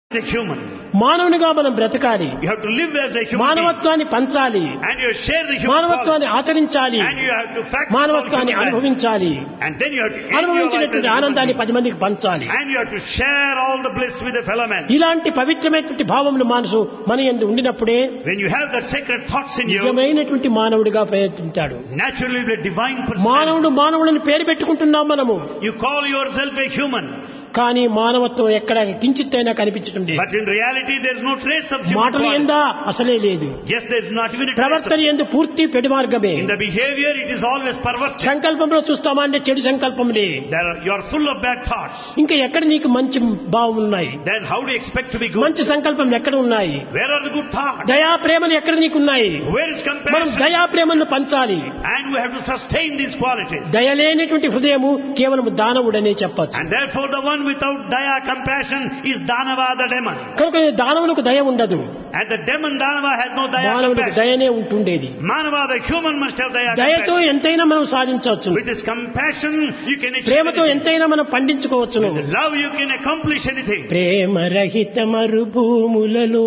a human. మానవునిగా మనం బ్రతకాలి You have to live as a human being. మానవత్వాన్ని పంచాలి And you share the human మానవత్వాన్ని quality. ఆచరించాలి And you have to practice all మానవత్వాన్ని human life. అనుభవించాలి And then you have to enjoy life as అనుభవించినటువంటి a human ఆనందాన్ని being. పది మందికి పంచాలి And you have to share all the bliss with the fellow man. ఇలాంటి పవిత్రమైనటువంటి భావములు మనసు మన ఎందు ఉండినప్పుడే When you have that sacred thoughts in you, నిజమైనటువంటి మానవుడిగా ప్రయత్నించాడు naturally the divine person. మానవుడు మానవుడిని పేరు పెట్టుకుంటున్నాం మనము You call yourself a human. కానీ మానవత్వం ఎక్కడ కించిత్తైనా కనిపించటం లేదు But in reality there is no trace of human మాటలు quality. ఎందా అసలే లేదు Yes, there is not even a trace of ప్రవర్తన ఎందు పూర్తి పెడి మార్గమే In the behavior, it is always perverted. సంకల్పంలో చూస్తామా అంటే చెడు సంకల్పంలే There are, you are full of bad thoughts. ఇంకా ఎక్కడ నీకు మంచి భావం ఉన్నాయి Then how do you expect to be good? మంచి సంకల్పం ఎక్కడ ఉన్నాయి Where are the good thoughts? దయా ప్రేమలు ఎక్కడ నీకున్నాయి Where is మనం compassion? దయా ప్రేమలను పంచాలి And we have to sustain these qualities. దయలేనటువంటి హృదయము కేవలం దానవుడనే చెప్పచ్చు And therefore the one without daya, compassion is Danava the demon. కనుక దానవులకు దయ ఉండదు And the demon Danava has no daya, మానవులకు compassion. దయనే ఉంటుండేది Manava the human must have daya, దయతో compassion. ఎంతైనా మనం సాధించవచ్చు With this compassion you can achieve ప్రేమతో anything. ఎంతైనా మనం పండించుకోవచ్చును With love you can accomplish anything. ప్రేమ రహిత మరుభూములలో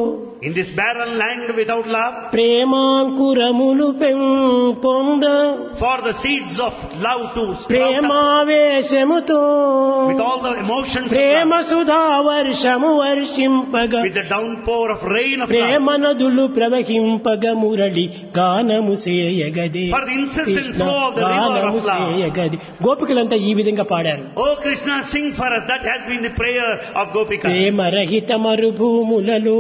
In this barren land without love, ప్రేమాంకురములు పెంపొంద for the seeds of love to sprout up ప్రేమావేశముతో with all the emotions of Prema love, Sudha వర్షము వర్షింపగ with the downpour of rain of love, ప్రేమ నదులు ప్రవహింపగ మురళి గానము సేయగదే for the incessant Krishna flow of the river గానము of love. సేయగది గోపికలంతా ఈ విధంగా పాడారు Oh Krishna, sing for us. That has been the prayer of Gopika. ప్రేమ రహిత మరుభూములలో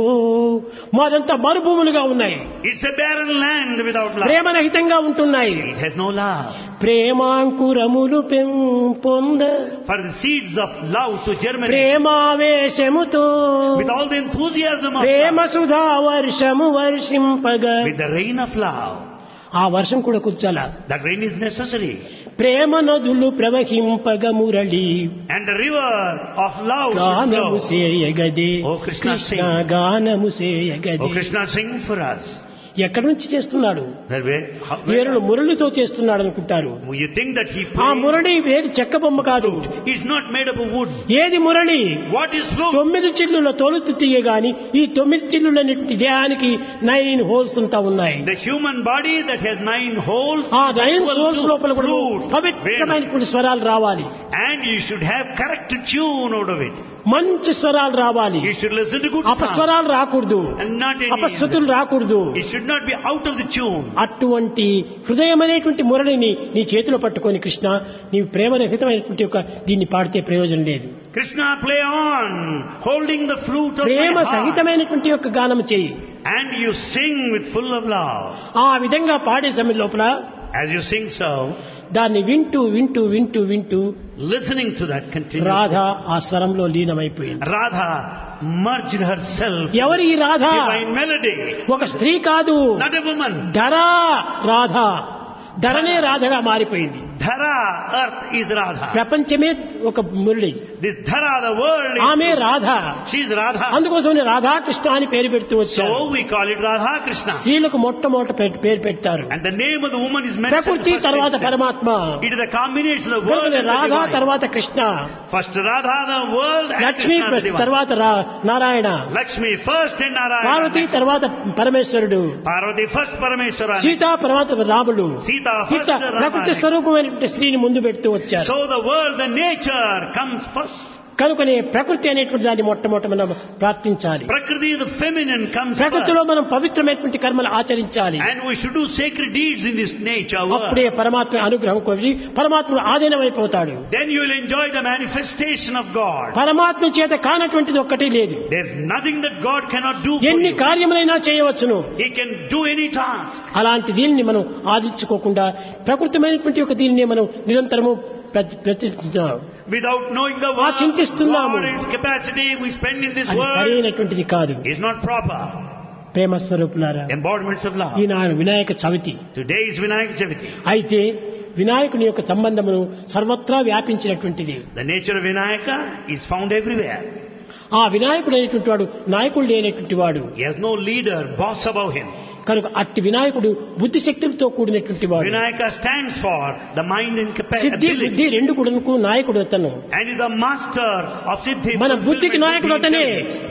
మాదంతా మరుభూములుగా ఉన్నాయి It's a barren land without love. ప్రేమ రహితంగా ఉంటున్నాయి It has no love. ప్రేమాంకురములు పెంపొంద For the seeds of love to germinate ప్రేమావేశముతో with all the enthusiasm of Prema love, Sudha వర్షము వర్షింపగా with the rain of love. ఆ వర్షం కూడా కూర్చాలా That rain is necessary. ప్రేమ నదులు ప్రవహింపగ Murali And the river of love should గానము flow. సేయగదే ఓ Krishna Krishna sing. గానము Oh సేయగదే Krishna, sing for us. ఎక్కడి నుంచి చేస్తున్నాడు Where, where, how, వేరులు where, మురళితో చేస్తున్నాడు అనుకుంటారు you think that he ఆ plays మురళి వేరు చెక్క బొమ్మ కాదు It's not made up of wood. ఏది మురళి What is flute? తొమ్మిది చిల్లుల తొలుతు తీయగాని ఈ తొమ్మిది చిల్లులన్నిటి దేహానికి నైన్ హోల్స్ అంతా ఉన్నాయి The human body that has nine holes ah is nine equal holes to లోపల కూడా flute. Vein. పవిత్రమైనటువంటి స్వరాలు రావాలి And you should have correct tune out of it. మంచి స్వరాలు రావాలి You should listen to good sound. అపస్వరాలు రాకూడదు And not any. అపశృతులు రాకూడదు It should not be out of the tune. అటువంటి హృదయమైనటువంటి మురళిని నీ చేతిలో పట్టుకొని కృష్ణ నీవు ప్రేమరహితమైనటువంటి ఒక దీన్ని పాడితే ప్రయోజనం లేదు Krishna, play on, holding the flute of Prema my heart. సహితమైనటువంటి యొక్క గానం చేయి And you sing with full of love. ఆ విధంగా పాడే సమయం లోపల As you sing so, దాన్ని వింటూ వింటూ వింటూ వింటూ listening to that continuously. Radha ఆ స్వరంలో లీనమైపోయింది Radha merged herself in ఎవరి ఈ రాధ divine melody. ఒక స్త్రీ కాదు Not a woman. ధరా రాధ ధరనే రాధగా మారిపోయింది Dhara, earth is Radha. ప్రపంచమే ఒక Murali This Dhara, the world, ఆమె is, రాధ she's Radha. అందుకోసం రాధాకృష్ణ అని పేరు పెడుతూ వచ్చారు So we call it Radha Krishna. స్త్రీలకు మొట్టమొదట పె- పేరు పెడతారు And the name of the woman is mentioned ప్రకృతి first తర్వాత instance. పరమాత్మ It is a combination of the world కనుక and the రాధా divine. తర్వాత Krishna First Radha, the world, and Lakshmi Krishna, the divine. తర్వాత రా- Narayana Lakshmi first and Parvati Narayana. తర్వాత పరమేశ్వరుడు Parvati first Parameshwara. Sita తర్వాత రాముడు Sita first ఇట్లా ప్రకృతి Rama. స్వరూపమైనటువంటి స్త్రీని ముందు పెడుతూ వచ్చారు So the world, the nature comes first. కనుకనే ప్రకృతి అనేటువంటి దాన్ని మొట్టమొదట మనం ప్రార్థించాలి Prakriti, the feminine, comes ప్రకృతిలో first. మనం పవిత్రమైనటువంటి కర్మలు ఆచరించాలి And we should do sacred deeds in this nature అప్పుడే world. పరమాత్మ అనుగ్రహం కొద్ది పరమాత్మ ఆధీనమైపోతాడు Then you will enjoy the manifestation of God. పరమాత్మ చేత కానటువంటిది ఒక్కటి లేదు There's nothing that God cannot do for ఎన్ని you. కార్యములైనా చేయవచ్చును He can do any task. అలాంటి దీనిని మనం ఆదించుకోకుండా ప్రకృతమైనటువంటి ఒక దీనిని మనం నిరంతరము ప్రతి ప్రతిష్ఠిస్తున్నాం Without knowing the ఆ world, చింతిస్తున్నాము. God, its capacity we spend in this అది world సరైనటువంటిది కాదు is not proper. ప్రేమ స్వరూపులారా Embodiments of love. Eenadu Vinayaka Chavithi Today is Vinayak Chaviti. అయితే వినాయకుని యొక్క సంబంధమును సర్వత్రా వ్యాపించినటువంటిది The nature of Vinayaka is found everywhere. ఆ వినాయకుడు అనేటువంటి వాడు నాయకుడు లేనటువంటి వాడు He has no leader, boss above him. కనుక అట్టి వినాయకుడు బుద్ధి శక్తులతో కూడినటువంటి వాడు Vinayaka stands for the mind and సిద్ధి capacity. బుద్ధి రెండు కూడాను నాయకుడు అతను And is the master of Siddhi. మన బుద్ధికి fulfillment, నాయకుడు అతనే intelligence.